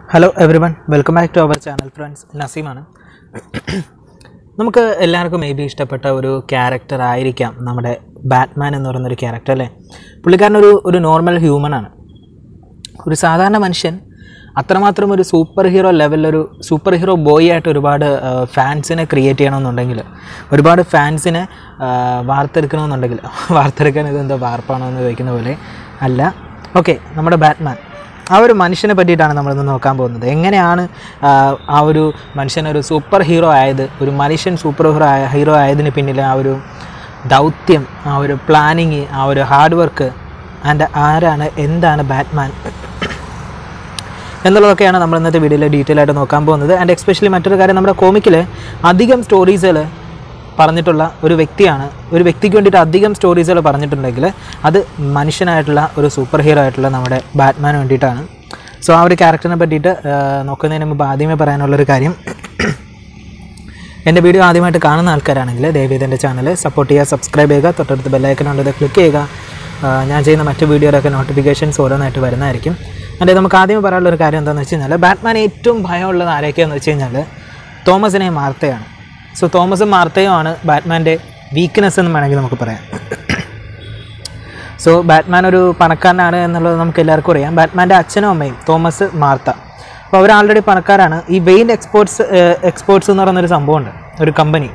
hello everyone welcome back to our channel friends നസീമാണ് നമുക്ക് എല്ലാവർക്കും മേ ബി ഇഷ്ടപ്പെട്ട ഒരു ക്യാരക്ടർ ആയിരിക്കാം നമ്മുടെ ബാറ്റ്മാൻ എന്ന് പറയുന്നൊരു ക്യാരക്ടർ അല്ലേ പുള്ളിക്കാരൻ ഒരു ഒരു നോർമൽ ഹ്യൂമനാണ് ഒരു സാധാരണ മനുഷ്യൻ അത്രമാത്രം ഒരു സൂപ്പർ ഹീറോ ലെവലിലൊരു സൂപ്പർ ഹീറോ ബോയ് ആയിട്ട് ഒരുപാട് ഫാൻസിനെ ക്രിയേറ്റ് ചെയ്യണമെന്നുണ്ടെങ്കിൽ ഒരുപാട് ഫാൻസിനെ വാർത്തെടുക്കണമെന്നുണ്ടെങ്കിൽ വാർത്തെടുക്കാൻ ഇതെന്തോ വാർപ്പാണോ എന്ന് ചോദിക്കുന്ന പോലെ അല്ല ഓക്കെ നമ്മുടെ ബാറ്റ്മാൻ ആ ഒരു മനുഷ്യനെ പറ്റിയിട്ടാണ് നമ്മളിന്ന് നോക്കാൻ പോകുന്നത് എങ്ങനെയാണ് ആ, ആ ഒരു മനുഷ്യനൊരു സൂപ്പർ ഹീറോ ആയത് ഒരു മനുഷ്യൻ സൂപ്പർ ഹീറോ ആയ ഹീറോ ആയതിന് പിന്നിൽ ആ ഒരു ദൗത്യം ആ ഒരു പ്ലാനിങ് ആ ഒരു ഹാർഡ് വർക്ക് ആൻഡ് ആരാണ് എന്താണ് ബാറ്റ്മാൻ എന്നുള്ളതൊക്കെയാണ് നമ്മൾ ഇന്നത്തെ വീഡിയോയിൽ ഡീറ്റെയിൽ ആയിട്ട് നോക്കാൻ പോകുന്നത് ആൻഡ് എക്സ്പെഷ്യലി മറ്റൊരു കാര്യം നമ്മുടെ കോമിക്കിൽ അധികം സ്റ്റോറീസുകൾ പറഞ്ഞിട്ടുള്ള ഒരു വ്യക്തിയാണ് ഒരു വ്യക്തിക്ക് വേണ്ടിയിട്ട് അധികം സ്റ്റോറീസുകൾ പറഞ്ഞിട്ടുണ്ടെങ്കിൽ അത് മനുഷ്യനായിട്ടുള്ള ഒരു സൂപ്പർ ഹീറോ ആയിട്ടുള്ള നമ്മുടെ ബാറ്റ്മാന് വേണ്ടിയിട്ടാണ് സോ ആ ഒരു ക്യാരക്ടറിനെ പറ്റിയിട്ട് ആ, നോക്കുന്നതിന് മുമ്പ് ആദ്യമേ പറയാനുള്ളൊരു കാര്യം എൻ്റെ വീഡിയോ ആദ്യമായിട്ട് കാണുന്ന ആൾക്കാരാണെങ്കിൽ ദയവേദ് എൻ്റെ ചാനൽ സപ്പോർട്ട് ചെയ്യുക സബ്സ്ക്രൈബ് ചെയ്യുക തൊട്ടടുത്ത് ബെല്ലൈക്കൺ ഉണ്ട് ക്ലിക്ക് ചെയ്യുക ആ, ഞാൻ ചെയ്യുന്ന മറ്റ് വീഡിയോയിലൊക്കെ നോട്ടിഫിക്കേഷൻസ് ഓരോന്നായിട്ട് വരുന്നതായിരിക്കും അതെ നമുക്ക് ആദ്യമേ പറയാനുള്ള ഒരു കാര്യം എന്താണെന്ന് വെച്ച് കഴിഞ്ഞാൽ ബാറ്റ്മാൻ ഏറ്റവും ഭയമുള്ളത് ആരൊക്കെയാണെന്ന് വെച്ച് കഴിഞ്ഞാൽ തോമസിനെയും മാർത്തയാണ് സോ തോമസും മാർത്തയുമാണ് ബാറ്റ്മാൻ്റെ വീക്ക്നെസ് എന്ന് വേണമെങ്കിൽ നമുക്ക് പറയാം സോ ബാറ്റ്മാൻ ഒരു പണക്കാരനാണ് എന്നുള്ളത് നമുക്ക് എല്ലാവർക്കും അറിയാം ബാറ്റ്മാൻ്റെ അച്ഛനും അമ്മയും തോമസ് മാർത്ത അപ്പോൾ അവർ ആൾറെഡി പണക്കാരാണ് ഈ വെയിൻ എക്സ്പോർട്സ് എക്സ്പോർട്സ് എന്ന് പറയുന്നൊരു സംഭവമുണ്ട് ഒരു കമ്പനി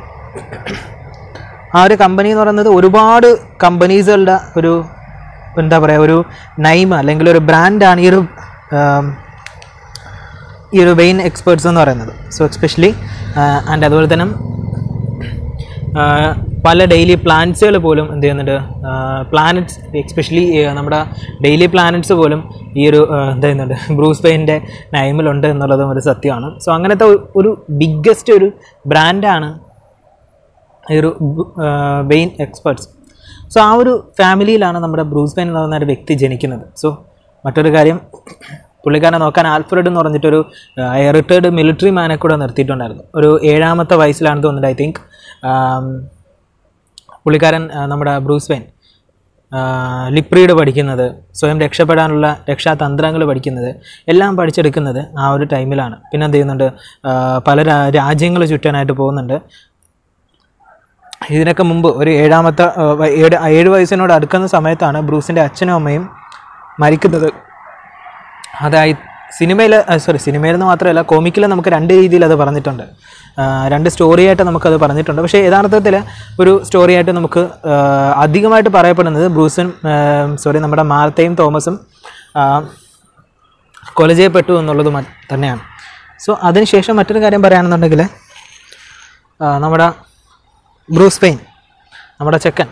ആ ഒരു കമ്പനി എന്ന് പറയുന്നത് ഒരുപാട് കമ്പനീസുകളുടെ ഒരു എന്താ പറയുക ഒരു നൈമ് അല്ലെങ്കിൽ ഒരു ബ്രാൻഡാണ് ഈ ഒരു ആം, ഈ ഒരു വെയിൻ എക്സ്പേർട്സ് എന്ന് പറയുന്നത് സോ എക്സ്പെഷ്യലി ആൻഡ് അതുപോലെ തന്നെ ആ, പല ഡെയിലി പ്ലാനറ്റ്സുകൾ പോലും എന്ത് ചെയ്യുന്നുണ്ട് പ്ലാനറ്റ്സ് എക്സ്പെഷ്യലി നമ്മുടെ ഡെയിലി പ്ലാനറ്റ്സ് പോലും ഈ ഒരു ആ, എന്ത് ചെയ്യുന്നുണ്ട് ബ്രൂസ് വെയിൻ്റെ നൈമിലുണ്ട് എന്നുള്ളതും ഒരു സത്യമാണ് സോ അങ്ങനത്തെ ഒരു- ഒരു ബിഗ്ഗസ്റ്റ് ഒരു ബ്രാൻഡാണ് ഈ ഒരു വെയിൻ എക്സ്പേർട്സ് സോ ആ ഒരു ഫാമിലിയിലാണ് നമ്മുടെ ബ്രൂസ് വെയിൻ എന്ന് പറയുന്ന ഒരു വ്യക്തി ജനിക്കുന്നത് സോ മറ്റൊരു കാര്യം പുള്ളിക്കാരനെ നോക്കാൻ ആൽഫ്രഡ് എന്ന് പറഞ്ഞിട്ടൊരു റിട്ടയർഡ് മിലിറ്ററി മാനെ കൂടെ നിർത്തിയിട്ടുണ്ടായിരുന്നു ഒരു ഏഴാമത്തെ വയസ്സിലാണെന്ന് തോന്നുന്നത് ഐ തിങ്ക് പുള്ളിക്കാരൻ ആ, നമ്മുടെ ബ്രൂസ് വെയിൻ ലിപ്രീഡ് പഠിക്കുന്നത് സ്വയം രക്ഷപ്പെടാനുള്ള രക്ഷാതന്ത്രങ്ങൾ പഠിക്കുന്നത് എല്ലാം പഠിച്ചെടുക്കുന്നത് ആ ഒരു ടൈമിലാണ് പിന്നെ എന്ത് ചെയ്യുന്നുണ്ട് ആ, പല രാജ്യങ്ങൾ ചുറ്റാനായിട്ട് പോകുന്നുണ്ട് ഇതിനൊക്കെ മുമ്പ് ഒരു ഏഴാമത്തെ ആ, വ- ഏഴ് ഏഴ് വയസ്സിനോട് അടുക്കുന്ന സമയത്താണ് ബ്രൂസിൻ്റെ അച്ഛനും അമ്മയും മരിക്കുന്നത് അതായി സിനിമയിൽ സോറി സിനിമയിൽ നിന്ന് മാത്രമല്ല കോമിക്കിൽ നമുക്ക് രണ്ട് രീതിയിൽ അത് പറഞ്ഞിട്ടുണ്ട് ആ, രണ്ട് സ്റ്റോറിയായിട്ട് നമുക്കത് പറഞ്ഞിട്ടുണ്ട് പക്ഷേ യഥാർത്ഥത്തിൽ ഒരു സ്റ്റോറിയായിട്ട് നമുക്ക് ആ, അധികമായിട്ട് പറയപ്പെടുന്നത് ബ്രൂസും സോറി നമ്മുടെ മാർത്തയും തോമസും ആ, കൊല ചെയ്യപ്പെട്ടു എന്നുള്ളത് മ- തന്നെയാണ് സോ അതിനുശേഷം മറ്റൊരു കാര്യം പറയുകയാണെന്നുണ്ടെങ്കിൽ ആ, നമ്മുടെ ബ്രൂസ് പെയിൻ നമ്മുടെ ചെക്കൻ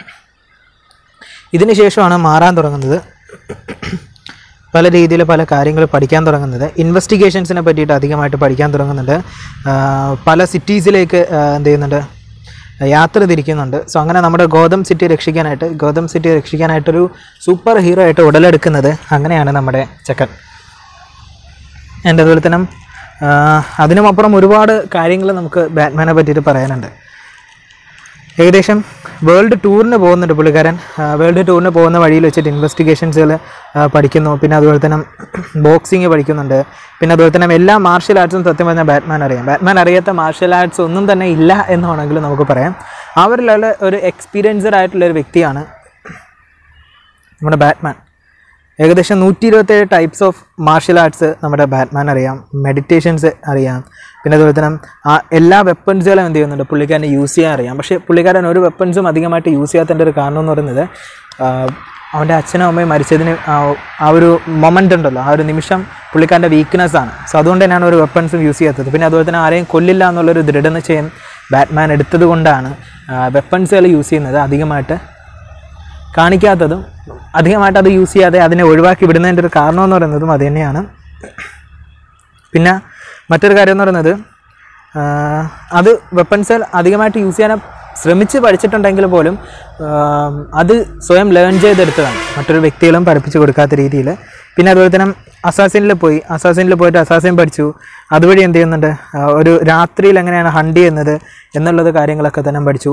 ഇതിന് ശേഷമാണ് മാറാൻ തുടങ്ങുന്നത് പല രീതിയിൽ പല കാര്യങ്ങൾ പഠിക്കാൻ തുടങ്ങുന്നത് ഇൻവെസ്റ്റിഗേഷൻസിനെ പറ്റിയിട്ട് അധികമായിട്ട് പഠിക്കാൻ തുടങ്ങുന്നുണ്ട് ആ, പല സിറ്റീസിലേക്ക് ആ, എന്ത് ചെയ്യുന്നുണ്ട് യാത്ര തിരിക്കുന്നുണ്ട് സോ അങ്ങനെ നമ്മുടെ ഗോതം സിറ്റി രക്ഷിക്കാനായിട്ട് ഗോതം സിറ്റി രക്ഷിക്കാനായിട്ടൊരു സൂപ്പർ ഹീറോ ആയിട്ട് ഉടലെടുക്കുന്നത് അങ്ങനെയാണ് നമ്മുടെ ചെക്കൻ എൻ്റെ അതുപോലെ തന്നെ ആ, അതിനുമപ്പുറം ഒരുപാട് കാര്യങ്ങൾ നമുക്ക് ബാറ്റ്മാനെ പറ്റിയിട്ട് പറയാനുണ്ട് ഏകദേശം വേൾഡ് ടൂറിന് പോകുന്നുണ്ട് പുള്ളിക്കാരൻ വേൾഡ് ടൂറിന് പോകുന്ന വഴിയിൽ വെച്ചിട്ട് ഇൻവെസ്റ്റിഗേഷൻസുകൾ പഠിക്കുന്നു പിന്നെ അതുപോലെ തന്നെ ബോക്സിങ് പഠിക്കുന്നുണ്ട് പിന്നെ അതുപോലെ തന്നെ എല്ലാ മാർഷ്യൽ ആർട്സും സത്യം പറഞ്ഞാൽ ബാറ്റ്മാൻ അറിയാം ബാറ്റ്മാൻ അറിയാത്ത മാർഷ്യൽ ആർട്സ് ഒന്നും തന്നെ ഇല്ല എന്ന് വേണമെങ്കിൽ നമുക്ക് പറയാം അവരിലുള്ള ഒരു എക്സ്പീരിയൻസ്ഡ് ആയിട്ടുള്ള ഒരു വ്യക്തിയാണ് നമ്മുടെ ബാറ്റ്മാൻ ഏകദേശം നൂറ്റി ഇരുപത്തേഴ് ടൈപ്സ് ഓഫ് മാർഷ്യൽ ആർട്സ് നമ്മുടെ ബാറ്റ്മാൻ അറിയാം മെഡിറ്റേഷൻസ് അറിയാം പിന്നെ അതുപോലെ തന്നെ ആ എല്ലാ വെപ്പൺസുകളും എന്ത് ചെയ്യുന്നുണ്ട് പുള്ളിക്കാരനെ യൂസ് ചെയ്യാൻ അറിയാം പക്ഷേ പുള്ളിക്കാരൻ ഒരു വെപ്പൺസും അധികമായിട്ട് യൂസ് ചെയ്യാത്തതിൻ്റെ ഒരു കാരണം എന്ന് പറയുന്നത് ആ, അവൻ്റെ അച്ഛനും അമ്മയും മരിച്ചതിന് ആ- ആ ഒരു മൊമെൻ്റ് ഉണ്ടല്ലോ ആ ഒരു നിമിഷം പുള്ളിക്കാരൻ്റെ വീക്ക്നെസ് ആണ് സോ അതുകൊണ്ട് തന്നെയാണ് ഒരു വെപ്പൺസും യൂസ് ചെയ്യാത്തത് പിന്നെ അതുപോലെ തന്നെ ആരെയും കൊല്ലില്ല എന്നുള്ളൊരു ദൃഢനിശ്ചയം ബാറ്റ്മാൻ എടുത്തത് കൊണ്ടാണ് വെപ്പൺസുകൾ യൂസ് ചെയ്യുന്നത് അധികമായിട്ട് കാണിക്കാത്തതും അധികമായിട്ട് അത് യൂസ് ചെയ്യാതെ അതിനെ ഒഴിവാക്കി വിടുന്നതിൻ്റെ ഒരു കാരണം എന്ന് പറയുന്നതും അത് തന്നെയാണ് പിന്നെ മറ്റൊരു കാര്യം എന്ന് പറയുന്നത് ആ, അത് വെപ്പൺസ് അധികമായിട്ട് യൂസ് ചെയ്യാൻ ശ്രമിച്ച് പഠിച്ചിട്ടുണ്ടെങ്കിൽ പോലും ആ, അത് സ്വയം ലേൺ ചെയ്തെടുത്തതാണ് മറ്റൊരു വ്യക്തികളും പഠിപ്പിച്ചു കൊടുക്കാത്ത രീതിയിൽ പിന്നെ അതുപോലെ തന്നെ അസാസിനിൽ പോയി അസാസിനിൽ പോയിട്ട് അസാസിൻ പഠിച്ചു അതുവഴി എന്ത് ചെയ്യുന്നുണ്ട് ആ, ഒരു രാത്രിയിൽ എങ്ങനെയാണ് ഹണ്ട് ചെയ്യുന്നത് എന്നുള്ളത് കാര്യങ്ങളൊക്കെ തന്നെ പഠിച്ചു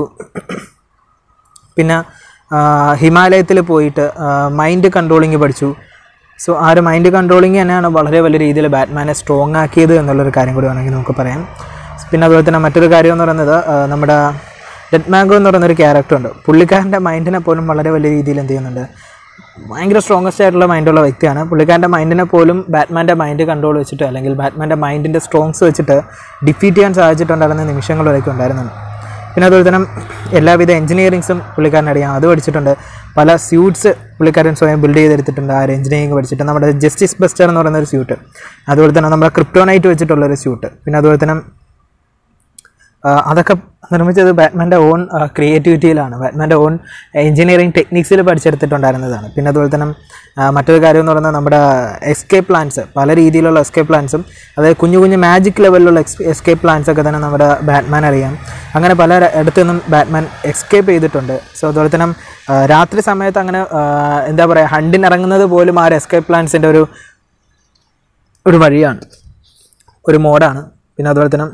പിന്നെ ഹിമാലയത്തിൽ പോയിട്ട് മൈൻഡ് കൺട്രോളിങ് പഠിച്ചു സോ ആ ഒരു മൈൻഡ് കൺട്രോളിങ് തന്നെയാണ് വളരെ വലിയ രീതിയിൽ ബാറ്റ്മാനെ സ്ട്രോങ് ആക്കിയത് എന്നുള്ളൊരു കാര്യം കൂടി വേണമെങ്കിൽ നമുക്ക് പറയാം പിന്നെ അതുപോലെ തന്നെ മറ്റൊരു കാര്യം എന്ന് പറയുന്നത് ആ, നമ്മുടെ ഡെഡ് മാംഗോ എന്ന് പറയുന്നൊരു ക്യാരക്ടർ ഉണ്ട് പുള്ളിക്കാരൻ്റെ മൈൻഡിനെ പോലും വളരെ വലിയ രീതിയിൽ എന്ത് ചെയ്യുന്നുണ്ട് ഭയങ്കര സ്ട്രോങ്ങസ്റ്റ് ആയിട്ടുള്ള മൈൻഡുള്ള വ്യക്തിയാണ് പുള്ളിക്കാരൻ്റെ മൈൻഡിനെ പോലും ബാറ്റ്മാൻ്റെ മൈൻഡ് കൺട്രോൾ വെച്ചിട്ട് അല്ലെങ്കിൽ ബാറ്റ്മാൻ്റെ മൈൻഡിൻ്റെ സ്ട്രോങ്സ് വെച്ചിട്ട് ഡിഫീറ്റ് ചെയ്യാൻ സാധിച്ചിട്ടുണ്ടായിരുന്ന നിമിഷങ്ങൾ വരെയൊക്കെ ഉണ്ടായിരുന്നുണ്ട് പിന്നെ അതുപോലെ തന്നെ എല്ലാവിധ എഞ്ചിനീയറിങ്സും പുള്ളിക്കാരൻ അറിയാം അത് പഠിച്ചിട്ടുണ്ട് പല സ്യൂട്ട്സ് പുള്ളിക്കാരൻ സ്വയം ബിൽഡ് ചെയ്തെടുത്തിട്ടുണ്ട് ആ ഒരു എഞ്ചിനീയറിംഗ് പഠിച്ചിട്ട് നമ്മുടെ ജസ്റ്റിസ് ബസ്റ്റർ എന്ന് പറയുന്ന ഒരു സ്യൂട്ട് അതുപോലെ തന്നെ നമ്മുടെ ക്രിപ്റ്റോനൈറ്റ് വെച്ചിട്ടുള്ള ഒരു സ്യൂട്ട് പിന്നെ അതുപോലെ തന്നെ ആ, അതൊക്കെ നിർമ്മിച്ചത് ബാറ്റ്മാൻ്റെ ഓൺ ക്രിയേറ്റിവിറ്റിയിലാണ് ബാറ്റ്മാൻ്റെ ഓൺ എഞ്ചിനീയറിംഗ് ടെക്നിക്സിൽ പഠിച്ചെടുത്തിട്ടുണ്ടായിരുന്നതാണ് പിന്നെ അതുപോലെ തന്നെ ആ, മറ്റൊരു കാര്യം എന്ന് പറയുന്നത് നമ്മുടെ എസ്കേപ്പ് പ്ലാൻസ് പല രീതിയിലുള്ള എസ്കേപ്പ് പ്ലാൻസും അതായത് കുഞ്ഞു കുഞ്ഞു മാജിക് ലെവലിലുള്ള എസ്കേപ്പ് പ്ലാൻസ് ഒക്കെ തന്നെ നമ്മുടെ ബാറ്റ്മാൻ അറിയാം അങ്ങനെ പല ര- ഇടത്തു നിന്നും ബാറ്റ്മാൻ എസ്കേപ്പ് ചെയ്തിട്ടുണ്ട് സോ അതുപോലെ തന്നെ ആ, രാത്രി സമയത്ത് അങ്ങനെ ആ, എന്താ പറയുക ഹണ്ടിനിറങ്ങുന്നത് പോലും ആ ഒരു എസ്കേപ്പ് പ്ലാൻസിൻ്റെ ഒരു ഒരു വഴിയാണ് ഒരു മോഡാണ് പിന്നെ അതുപോലെ തന്നെ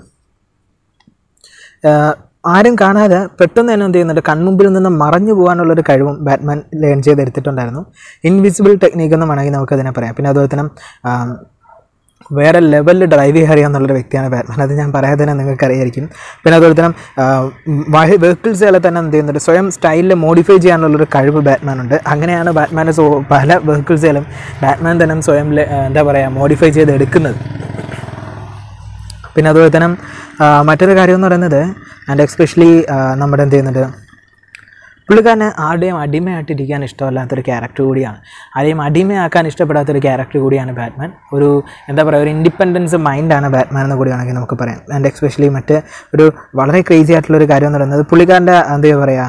ആഹ് ആരും കാണാതെ പെട്ടെന്ന് തന്നെ എന്ത് ചെയ്യുന്നുണ്ട് കൺമുമ്പിൽ നിന്ന് മറഞ്ഞു പോകാനുള്ളൊരു കഴിവും ബാറ്റ്മാൻ ലേൺ ചെയ്തെടുത്തിട്ടുണ്ടായിരുന്നു ഇൻവിസിബിൾ ടെക്നീക്ക് എന്ന് വേണമെങ്കിൽ നമുക്കതിനെ പറയാം പിന്നെ അതുപോലെ തന്നെ ആം, വേറെ ലെവലിൽ ഡ്രൈവ് ചെയ്യാൻ അറിയാമെന്നുള്ളൊരു വ്യക്തിയാണ് ബാറ്റ്മാൻ അത് ഞാൻ പറയാതെ തന്നെ നിങ്ങൾക്ക് അറിയായിരിക്കും പിന്നെ അതുപോലെ തന്നെ വെഹിക്കിൾസുകളെ തന്നെ എന്ത് ചെയ്യുന്നുണ്ട് സ്വയം സ്റ്റൈലിൽ മോഡിഫൈ ചെയ്യാനുള്ളൊരു കഴിവ് ബാറ്റ്മാൻ ഉണ്ട് അങ്ങനെയാണ് ബാറ്റ്മാൻ്റെ സോ പല വെഹിക്കിൾസുകളും ബാറ്റ്മാൻ തന്നെ സ്വയം ലെ- ആ, എന്താ പറയുക മോഡിഫൈ ചെയ്ത് എടുക്കുന്നത് പിന്നെ അതുപോലെ തന്നെ ആ, മറ്റൊരു കാര്യം എന്ന് പറയുന്നത് ആൻഡ് എക്സ്പെഷ്യലി നമ്മുടെ എന്ത് ചെയ്യുന്നുണ്ട് പുള്ളിക്കാരന് ആരുടെയും അടിമയായിട്ടിരിക്കാൻ ഇഷ്ടമല്ലാത്തൊരു ക്യാരക്ടർ കൂടിയാണ് ആരെയും അടിമയാക്കാൻ ഇഷ്ടപ്പെടാത്തൊരു ക്യാരക്ടർ കൂടിയാണ് ബാറ്റ്മാൻ ഒരു എന്താ പറയുക ഒരു ഇൻഡിപെൻഡൻസ് മൈൻഡാണ് ബാറ്റ്മാൻ എന്ന് കൂടിയാണെങ്കിൽ നമുക്ക് പറയാം ആൻഡ് എക്സ്പെഷ്യലി മറ്റ് ഒരു വളരെ ക്രേസി ആയിട്ടുള്ളൊരു കാര്യം എന്ന് പറയുന്നത് പുള്ളിക്കാരൻ്റെ എന്താ പറയുക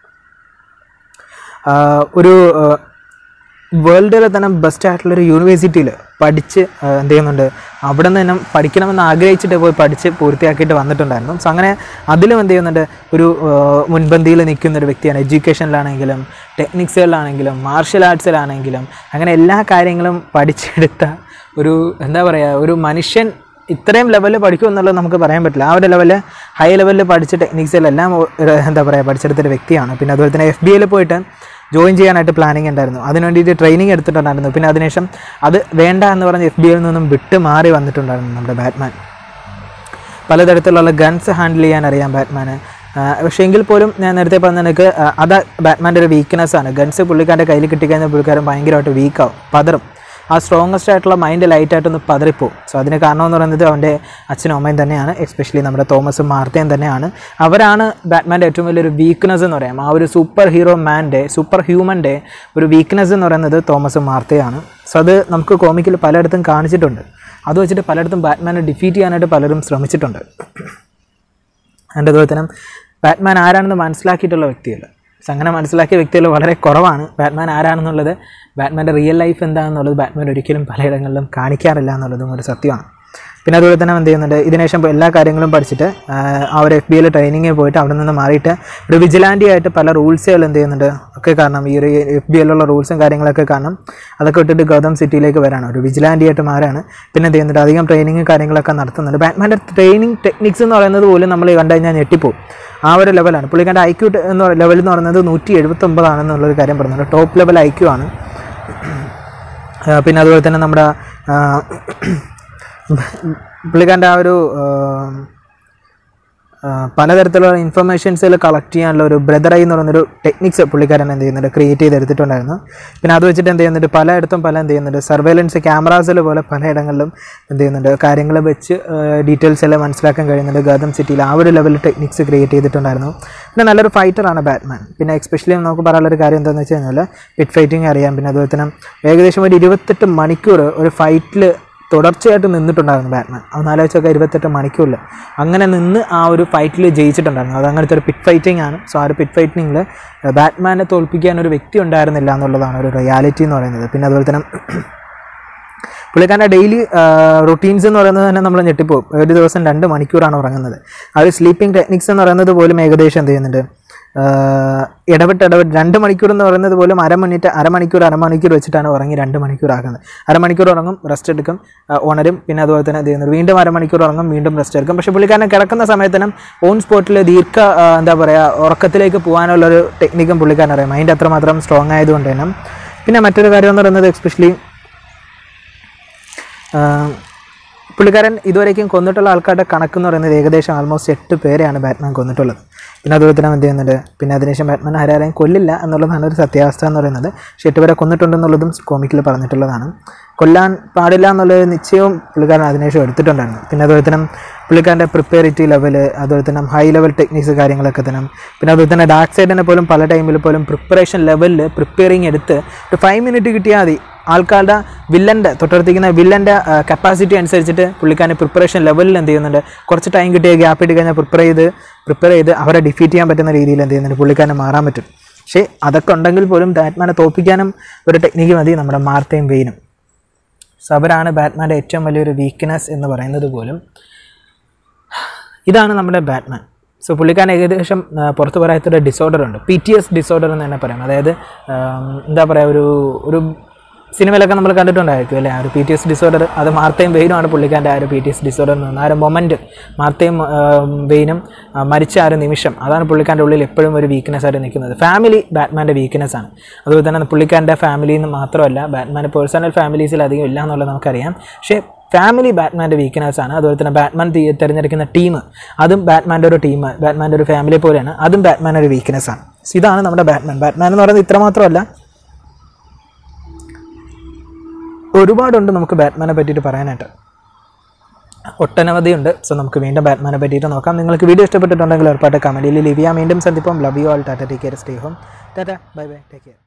ആഹ് ഒരു വേൾഡിലെ തന്നെ ബെസ്റ്റ് ആയിട്ടുള്ളൊരു യൂണിവേഴ്സിറ്റിയിൽ പഠിച്ച് ആഹ് എന്ത് ചെയ്യുന്നുണ്ട് അവിടെ നിന്ന് തന്നെ പഠിക്കണമെന്ന് ആഗ്രഹിച്ചിട്ട് പോയി പഠിച്ച് പൂർത്തിയാക്കിയിട്ട് വന്നിട്ടുണ്ടായിരുന്നു സോ അങ്ങനെ അതിലും എന്ത് ചെയ്യുന്നുണ്ട് ഒരു ആഹ് മുൻപന്തിയിൽ നിൽക്കുന്ന ഒരു വ്യക്തിയാണ് എഡ്യൂക്കേഷനിലാണെങ്കിലും ടെക്നിക്സുകളിലാണെങ്കിലും മാർഷ്യൽ ആർട്സിലാണെങ്കിലും അങ്ങനെ എല്ലാ കാര്യങ്ങളും പഠിച്ചെടുത്ത ഒരു എന്താ പറയുക ഒരു മനുഷ്യൻ ഇത്രയും ലെവലിൽ പഠിക്കും എന്നുള്ളത് നമുക്ക് പറയാൻ പറ്റില്ല ആ ഒരു ലെവലിൽ ഹൈ ലെവലിൽ പഠിച്ച ടെക്നിക്സിലെല്ലാം ഒരു എന്താ പറയുക പഠിച്ചെടുത്തൊരു വ്യക്തിയാണ് പിന്നെ അതുപോലെ തന്നെ എഫ് ബി ഐയിൽ പോയിട്ട് ജോയിൻ ചെയ്യാനായിട്ട് പ്ലാനിങ് ഉണ്ടായിരുന്നു അതിന് വേണ്ടിയിട്ട് ട്രെയിനിങ് എടുത്തിട്ടുണ്ടായിരുന്നു പിന്നെ അതിനുശേഷം അത് വേണ്ട എന്ന് പറഞ്ഞ് എഫ് ബി ഐയിൽ നിന്നും വിട്ട് മാറി വന്നിട്ടുണ്ടായിരുന്നു നമ്മുടെ ബാറ്റ്മാൻ പലതരത്തിലുള്ള ഗൺസ് ഹാൻഡിൽ ചെയ്യാൻ അറിയാം ബാറ്റ്മാന് പക്ഷേ എങ്കിൽ പോലും ഞാൻ നേരത്തെ പറഞ്ഞ എനിക്ക് അത് ബാറ്റ്മാൻ്റെ ഒരു വീക്ക്നെസ് ആണ് ഗൺസ് പുള്ളിക്കാരൻ്റെ കയ്യിൽ കിട്ടിക്കഴിഞ്ഞാൽ പുള്ളിക്കാരൻ ഭയങ്കരമായിട്ട് വീക്കാവും പതറും ആ സ്ട്രോങ്ങസ്റ്റ് ആയിട്ടുള്ള മൈൻഡ് ലൈറ്റായിട്ടൊന്ന് പതറിപ്പോവും സോ അതിന് കാരണം എന്ന് പറയുന്നത് അവൻ്റെ അച്ഛനും അമ്മയും തന്നെയാണ് എസ്പെഷ്യലി നമ്മുടെ തോമസും മാർത്തയും തന്നെയാണ് അവരാണ് ബാറ്റ്മാൻ്റെ ഏറ്റവും വലിയൊരു വീക്ക്നെസ് എന്ന് പറയാം ആ ഒരു സൂപ്പർ ഹീറോ മാൻ്റെ സൂപ്പർ ഹ്യൂമൻ്റെ ഒരു വീക്ക്നെസ് എന്ന് പറയുന്നത് തോമസും മാർത്തയാണ് സോ അത് നമുക്ക് കോമിക്കിൽ പലയിടത്തും കാണിച്ചിട്ടുണ്ട് അത് വെച്ചിട്ട് പലയിടത്തും ബാറ്റ്മാനെ ഡിഫീറ്റ് ചെയ്യാനായിട്ട് പലരും ശ്രമിച്ചിട്ടുണ്ട് അതിൻ്റെ അതുപോലെ തന്നെ ബാറ്റ്മാൻ ആരാണെന്ന് മനസ്സിലാക്കിയിട്ടുള്ള വ്യക്തികൾ സോ അങ്ങനെ മനസ്സിലാക്കിയ വ്യക്തികൾ വളരെ കുറവാണ് ബാറ്റ്മാൻ ആരാണെന്നുള്ളത് ബാറ്റ്മാൻ്റെ റിയൽ ലൈഫ് എന്താണെന്നുള്ളത് ബാറ്റ്മാൻ ഒരിക്കലും പലയിടങ്ങളിലും കാണിക്കാറില്ല എന്നുള്ളതും ഒരു സത്യമാണ് പിന്നെ അതുപോലെ തന്നെ എന്ത് ചെയ്യുന്നുണ്ട് ഇതിനുശേഷം ഇപ്പോൾ എല്ലാ കാര്യങ്ങളും പഠിച്ചിട്ട് ആ, ആ ഒരു എഫ് ബി ഐയിൽ ട്രെയിനിങ്ങിൽ പോയിട്ട് അവിടെ നിന്ന് മാറിയിട്ട് ഒരു വിജിലാൻറ്റി ആയിട്ട് പല റൂൾസുകൾ എന്ത് ചെയ്യുന്നുണ്ട് ഒക്കെ കാരണം ഈ ഒരു എഫ് ബി ഐയിലുള്ള റൂൾസും കാര്യങ്ങളൊക്കെ കാരണം അതൊക്കെ വിട്ടിട്ട് ഗൗതം സിറ്റിയിലേക്ക് വരാണ് ഒരു വിജിലാൻറ്റി ആയിട്ട് മാറാണ് പിന്നെ എന്ത് ചെയ്യുന്നുണ്ട് അധികം ട്രെയിനിങ് കാര്യങ്ങളൊക്കെ നടത്തുന്നുണ്ട് ബാറ്റ്മാൻ്റെ ട്രെയിനിങ് ടെക്നിക്സ് എന്ന് പറയുന്നത് പോലും നമ്മൾ കണ്ടു കഴിഞ്ഞാൽ ഞെട്ടിപ്പോവും ആ ഒരു ലെവലാണ് പുള്ളിക്കാരൻ്റെ ഐ ക്യു എന്ന് ലെവൽ എന്ന് പറയുന്നത് നൂറ്റി എഴുപത്തൊമ്പതാണെന്നുള്ളൊരു കാര്യം പറയുന്നുണ്ട് ടോപ്പ് ലെവൽ ഐ ക്യു ആണ് ആ, പിന്നെ അതുപോലെ തന്നെ നമ്മുടെ ആ, പുള്ളിക്കാരൻ്റെ ആ ഒരു ആ, ആ, പലതരത്തിലുള്ള ഇൻഫർമേഷൻസിൽ കളക്ട് ചെയ്യാനുള്ള ഒരു ബ്രദർ ഐ എന്ന് പറയുന്നൊരു ടെക്നിക്സ് പുള്ളിക്കാരൻ എന്ത് ചെയ്യുന്നുണ്ട് ക്രിയേറ്റ് ചെയ്തെടുത്തിട്ടുണ്ടായിരുന്നു പിന്നെ അത് വെച്ചിട്ട് എന്ത് ചെയ്യുന്നുണ്ട് പലയിടത്തും പല എന്ത് ചെയ്യുന്നുണ്ട് സർവേലൻസ് ക്യാമറാസിൽ പോലെ പലയിടങ്ങളിലും എന്ത് ചെയ്യുന്നുണ്ട് കാര്യങ്ങൾ വെച്ച് ഡീറ്റെയിൽസ് എല്ലാം മനസ്സിലാക്കാൻ കഴിയുന്നുണ്ട് ഗൗതം സിറ്റിയിൽ ആ ഒരു ലെവലിൽ ടെക്നിക്സ് ക്രിയേറ്റ് ചെയ്തിട്ടുണ്ടായിരുന്നു പിന്നെ നല്ലൊരു ഫൈറ്ററാണ് ബാറ്റ്മാൻ പിന്നെ എക്സ്പെഷ്യലി നമുക്ക് പറയാനുള്ളൊരു കാര്യം എന്താണെന്ന് വെച്ച് കഴിഞ്ഞാൽ പിറ്റ് ഫൈറ്റിംഗ് അറിയാം പിന്നെ അതുപോലെ തന്നെ ഏകദേശം ഒരു ഇരുപത്തെട്ട് മണിക്കൂർ ഒരു ഫൈറ്റിൽ തുടർച്ചയായിട്ട് നിന്നിട്ടുണ്ടായിരുന്നു ബാറ്റ്മാൻ അതൊന്ന് ആലോചിച്ചൊക്കെ ഇരുപത്തെട്ട് മണിക്കൂറിൽ അങ്ങനെ നിന്ന് ആ ഒരു ഫൈറ്റിൽ ജയിച്ചിട്ടുണ്ടായിരുന്നു അത് അങ്ങനത്തെ ഒരു പിറ്റ് ഫൈറ്റിംഗ് ആണ് സോ ആ ഒരു പിറ്റ് ഫൈറ്റിങ്ങിൽ ബാറ്റ്മാനെ തോൽപ്പിക്കാൻ ഒരു വ്യക്തി ഉണ്ടായിരുന്നില്ല എന്നുള്ളതാണ് ഒരു റിയാലിറ്റി എന്ന് പറയുന്നത് പിന്നെ അതുപോലെ തന്നെ പുള്ളിക്കാരൻ്റെ ഡെയിലി റുട്ടീൻസ് എന്ന് പറയുന്നത് തന്നെ നമ്മൾ ഞെട്ടിപ്പോകും ഒരു ദിവസം രണ്ട് മണിക്കൂറാണ് ഉറങ്ങുന്നത് ആ ഒരു സ്ലീപ്പിംഗ് ടെക്നിക്സ് എന്ന് പറയുന്നത് പോലും ഏകദേശം എന്ത് ചെയ്യുന്നുണ്ട് ആഹ് ഇടവിട്ട് ഇടവിട്ട് രണ്ട് മണിക്കൂർ എന്ന് പറയുന്നത് പോലും അരമണിറ്റ് അരമണിക്കൂർ അരമണിക്കൂർ വെച്ചിട്ടാണ് ഉറങ്ങി രണ്ട് മണിക്കൂർ ആക്കുന്നത് അരമണിക്കൂർ ഉറങ്ങും റെസ്റ്റ് എടുക്കും ആഹ് ഉണരും പിന്നെ അതുപോലെ തന്നെ എന്ത് ചെയ്യുന്നത് വീണ്ടും അരമണിക്കൂർ ഉറങ്ങും വീണ്ടും റെസ്റ്റ് എടുക്കും പക്ഷേ പുള്ളിക്കാരൻ കിടക്കുന്ന സമയത്തിനും ഓൺ സ്പോട്ടിൽ ദീർഘ ആഹ് എന്താ പറയുക ഉറക്കത്തിലേക്ക് പോകാനുള്ളൊരു ടെക്നിക്കും പുള്ളിക്കാരൻ അറിയാം മൈൻഡ് അത്രമാത്രം സ്ട്രോങ് ആയതുകൊണ്ട് തന്നെ പിന്നെ മറ്റൊരു കാര്യം എന്ന് പറയുന്നത് എക്സ്പെഷ്യലി പുള്ളിക്കാരൻ ഇതുവരേക്കും കൊന്നിട്ടുള്ള ആൾക്കാരുടെ കണക്ക് എന്ന് പറയുന്നത് ഏകദേശം ആൾമോസ്റ്റ് എട്ട് പേരെയാണ് ബാറ്റ്മാൻ കൊന്നിട്ടുള്ളത് പിന്നെ അതുപോലെ തന്നെ എന്ത് ചെയ്യുന്നുണ്ട് പിന്നെ അതിനുശേഷം ബാറ്റ്മാൻ ആരാരെയും കൊല്ലില്ല എന്നുള്ളതാണ് ഒരു സത്യാവസ്ഥ എന്ന് പറയുന്നത് പക്ഷേ എട്ട് പേരെ കൊന്നിട്ടുണ്ടെന്നുള്ളതും കോമിക്കിൽ പറഞ്ഞിട്ടുള്ളതാണ് കൊല്ലാൻ പാടില്ല എന്നുള്ളൊരു നിശ്ചയവും പുള്ളിക്കാരൻ അതിനുശേഷം എടുത്തിട്ടുണ്ടായിരുന്നു പിന്നെ അതുപോലെ തന്നെ പുള്ളിക്കാരൻ്റെ പ്രിപ്പയറിറ്റി ലെവൽ അതുപോലെ തന്നെ ഹൈ ലെവൽ ടെക്നിക്സ് കാര്യങ്ങളൊക്കെ തന്നെ പിന്നെ അതുപോലെ തന്നെ ഡാർക്ക് സൈഡിനെ പോലും പല ടൈമിൽ പോലും പ്രിപ്പറേഷൻ ലെവലിൽ പ്രിപ്പയറിങ് എടുത്ത് ഒരു ഫൈവ് മിനിറ്റ് കിട്ടിയാൽ മതി ആൾക്കാരുടെ വില്ലൻ്റെ തൊട്ടടുത്തിരിക്കുന്ന വില്ലൻ്റെ കപ്പാസിറ്റി അനുസരിച്ചിട്ട് പുള്ളിക്കാരൻ പ്രിപ്പറേഷൻ ലെവലിൽ എന്ത് ചെയ്യുന്നുണ്ട് കുറച്ച് ടൈം കിട്ടിയ ഗ്യാപ്പ് ഇട്ട് കഴിഞ്ഞാൽ പ്രിപ്പയർ ചെയ്ത് പ്രിപ്പയർ ചെയ്ത് അവരെ ഡിഫീറ്റ് ചെയ്യാൻ പറ്റുന്ന രീതിയിൽ എന്ത് ചെയ്യുന്നുണ്ട് പുള്ളിക്കാരന് മാറാൻ പറ്റും പക്ഷേ അതൊക്കെ ഉണ്ടെങ്കിൽ പോലും ബാറ്റ്മാനെ തോപ്പിക്കാനും ഒരു ടെക്നിക്ക് മതി നമ്മുടെ മാർത്തയും വെയിനും സോ അവരാണ് ബാറ്റ്മാൻ്റെ ഏറ്റവും വലിയൊരു വീക്ക്നെസ് എന്ന് പറയുന്നത് പോലും ഇതാണ് നമ്മുടെ ബാറ്റ്മാൻ സോ പുള്ളിക്കാരൻ ഏകദേശം ആ, പുറത്ത് പറയാത്തൊരു ഡിസോർഡർ ഉണ്ട് പി ടി എസ് ഡിസോർഡർ എന്ന് തന്നെ പറയാം അതായത് ആം, എന്താ പറയുക ഒരു ഒരു സിനിമയിലൊക്കെ നമ്മൾ കണ്ടിട്ടുണ്ടായിരിക്കും അല്ലേ ആ ഒരു പി ടി എസ് ഡിസോർഡർ അത് മാർത്തയും വെയിനുമാണ് പുള്ളിക്കാരൻ്റെ ആ ഒരു പി ടി എസ് ഡിസോർഡർ എന്ന് പറയുന്നത് ആ ഒരു മൊമെൻറ്റ് മാർത്തയും ആം, വെയിനും ആ, മരിച്ച ആ ഒരു നിമിഷം അതാണ് പുള്ളിക്കാരൻ്റെ ഉള്ളിൽ എപ്പോഴും ഒരു വീക്ക്നെസ് ആയിട്ട് നിൽക്കുന്നത് ഫാമിലി ബാറ്റ്മാൻ്റെ വീക്ക്നെസ് ആണ് അതുപോലെ തന്നെ പുള്ളിക്കാരൻ്റെ ഫാമിലിയിൽ നിന്ന് മാത്രമല്ല ബാറ്റ്മാൻ്റെ പേഴ്സണൽ ഫാമിലീസിൽ അധികം ഇല്ല എന്നുള്ളത് നമുക്കറിയാം പക്ഷേ ഫാമിലി ബാറ്റ്മാൻ്റെ വീക്ക്നെസ് ആണ് അതുപോലെ തന്നെ ബാറ്റ്മാൻ തി- തിരഞ്ഞെടുക്കുന്ന ടീം അതും ബാറ്റ്മാൻ്റെ ഒരു ടീം ബാറ്റ്മാൻ്റെ ഒരു ഫാമിലി പോലെയാണ് അതും ബാറ്റ്മാൻ്റെ ഒരു വീക്ക്നെസ് ആണ് So ഇതാണ് നമ്മുടെ ബാറ്റ്മാൻ ബാറ്റ്മാൻ എന്ന് പറയുന്നത് ഇത്ര മാത്രമല്ല ഒരുപാടുണ്ട് നമുക്ക് ബാറ്റ്മാനെ പറ്റിയിട്ട് പറയാനായിട്ട് ഒട്ടനവധിയുണ്ട് സോ നമുക്ക് വീണ്ടും ബാറ്റ്മാനെ പറ്റിയിട്ട് നോക്കാം നിങ്ങൾക്ക് വീഡിയോ ഇഷ്ടപ്പെട്ടിട്ടുണ്ടെങ്കിൽ ഉറപ്പായിട്ട് കമൻറ്റിൽ ലിവ് ചെയ്യാം വീണ്ടും സന്ദിപ്പം love you all tata take care stay home tata bye bye take care